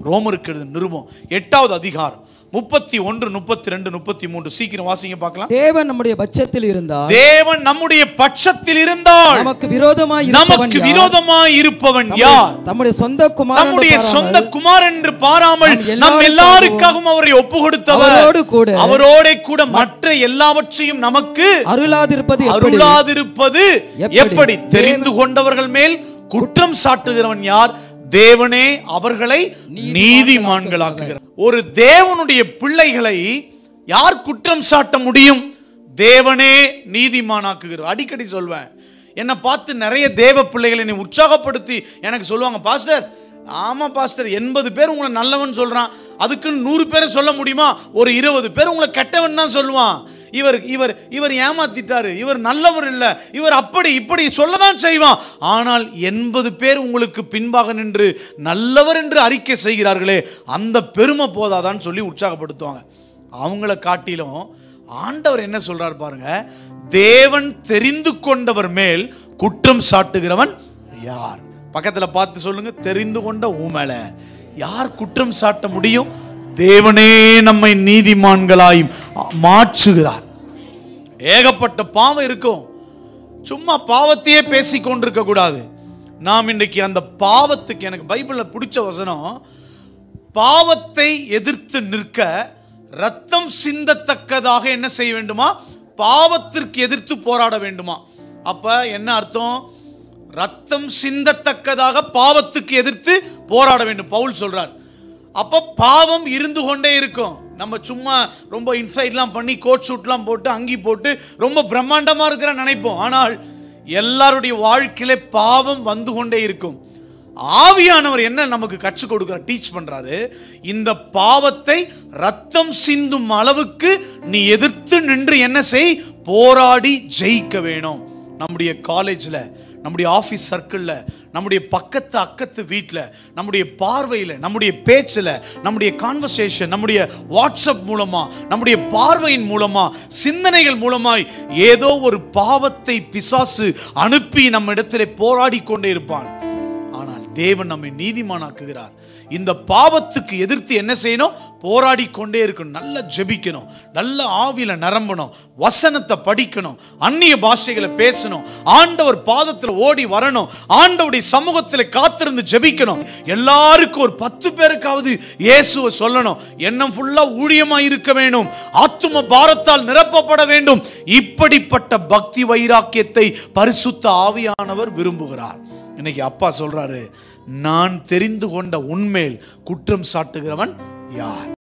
ரோமருக்கு எழுதின நிருபம் எட்டாவது அதிகாரம் முப்பத்தி ஒன்று முப்பத்தி ரெண்டு முப்பத்தி மூன்று சீக்கிரம் வாசிங்க பார்க்கலாம் தேவன் நம்முடைய பட்சத்தில் இருந்தால் தேவன் நம்முடைய பட்சத்தில் இருந்தால் நமக்கு விரோதமாய் இருப்பவன் நமக்கு யார்? விரோதமாய் இருப்பவன் யார் தம்முடைய சொந்த குமாரன் நம்முடைய சொந்த குமார் என்று பாராமல் நம் நம் எல்லாருக்காகவும் எல்லாருக்காகவும் அவரை ஒப்பு கொடுத்தவர் அவரோடு கூட அவரோட கூட மற்ற எல்லாவற்றையும் நமக்கு அருளாதிருப்பது எப்படி அருளாதிருப்பது எப்படி? எப்படி தெரிந்து கொண்டவர்கள் மேல் குற்றம் சாட்டுகிறவன் யார் தேவனே அவர்களை நீதிமான்களாக்குகிறார் ஒரு தேவனுடைய பிள்ளைகளை யார் குற்றம் சாட்ட முடியும் தேவனே நீதிமானாக்குகிறார் அடிக்கடி சொல்வேன் என்னை பார்த்து நிறைய தேவ பிள்ளைகளை என்னை உற்சாகப்படுத்தி எனக்கு சொல்லுவாங்க பாஸ்டர் ஆமா பாஸ்டர் எண்பது பேர் உங்களை நல்லவன் சொல்றான் அதுக்குன்னு நூறு பேரை சொல்ல முடியுமா ஒரு இருபது பேர் உங்களை கெட்டவன் தான் சொல்லுவான் இவர் இவர் இவர் ஏமாத்திட்டாரு இவர் நல்லவர் இல்ல இவர் அப்படி இப்படி சொல்லதான் செய்வான் ஆனால் எண்பது பேர் உங்களுக்கு பின்பாக நின்று நல்லவர் என்று அறிக்கை செய்கிறார்களே அந்த பெருமை போதாதான்னு சொல்லி உற்சாகப்படுத்துவாங்க அவங்கள காட்டிலும் ஆண்டவர் என்ன சொல்றார் பாருங்க தேவன் தெரிந்து கொண்டவர் மேல் குற்றம் சாட்டுகிறவன் யார் பக்கத்துல பார்த்து சொல்லுங்க தெரிந்து கொண்ட ஊமேல யார் குற்றம் சாட்ட முடியும் தேவனே நம்மை நீதிமான்களாய் மாற்றுகிறார் ஏகப்பட்ட பாவம் இருக்கும் சும்மா பாவத்தையே பேசி கொண்டிருக்க கூடாது நாம் இன்றைக்கு அந்த பாவத்துக்கு எனக்கு பைபிளில் பிடிச்ச வசனம் பாவத்தை எதிர்த்து நிற்க ரத்தம் சிந்தத்தக்கதாக என்ன செய்ய வேண்டுமா பாவத்திற்கு எதிர்த்து போராட வேண்டுமா அப்ப என்ன அர்த்தம் ரத்தம் சிந்தத்தக்கதாக பாவத்துக்கு எதிர்த்து போராட வேண்டும் பவுல் சொல்றார் அப்ப பாவம் இருந்து கொண்டே இருக்கும் நம்ம சும்மா ரொம்ப இன்சைட்லாம் பண்ணி கோட் ஷூட்லாம் போட்டு அங்கி போட்டு ரொம்ப பிரம்மாண்டமா இருக்கிற நினைப்போம் ஆனால் எல்லாருடைய வாழ்க்கையில பாவம் வந்து கொண்டே இருக்கும் ஆவியானவர் என்ன நமக்கு கற்றுக் கொடுக்கிறார் டீச் பண்றாரு இந்த பாவத்தை ரத்தம் சிந்தும் அளவுக்கு நீ எதிர்த்து நின்று என்ன செய் போராடி ஜெயிக்க வேணும் நம்முடைய காலேஜில் நம்முடைய ஆஃபீஸ் சர்க்கிளில் நம்முடைய பக்கத்து அக்கத்து வீட்டில் நம்முடைய பார்வையில் நம்முடைய பேச்சில் நம்முடைய கான்வர்சேஷன் நம்முடைய வாட்ஸ்அப் மூலமாக நம்முடைய பார்வையின் மூலமாக சிந்தனைகள் மூலமாய் ஏதோ ஒரு பாவத்தை பிசாசு அனுப்பி நம்ம இடத்துல போராடி கொண்டே இருப்பான் ஆனால் தேவன் நம்மை நீதிமானாக்குகிறார் இந்த பாவத்துக்கு எதிர்த்து என்ன செய்யணும் போராடி கொண்டே இருக்கணும் நல்லா ஜெபிக்கணும் நல்ல ஆவியில நிரம்பணும் வசனத்தை படிக்கணும் அந்நிய பாஷைகளை பேசணும் ஆண்டவர் பாதத்தில் ஓடி வரணும் ஆண்டவருடைய சமூகத்தில் காத்திருந்து ஜெபிக்கணும் எல்லாருக்கும் ஒரு பத்து பேருக்காவது இயேசுவை சொல்லணும் எண்ணம் ஃபுல்லா ஊழியமா இருக்க வேணும் ஆத்தும பாரத்தால் நிரப்பப்பட வேண்டும் இப்படிப்பட்ட பக்தி வைராக்கியத்தை பரிசுத்த ஆவியானவர் விரும்புகிறார் இன்னைக்கு அப்பா சொல்றாரு நான் தெரிந்து கொண்ட உண்மேல் குற்றம் சாட்டுகிறவன் யார்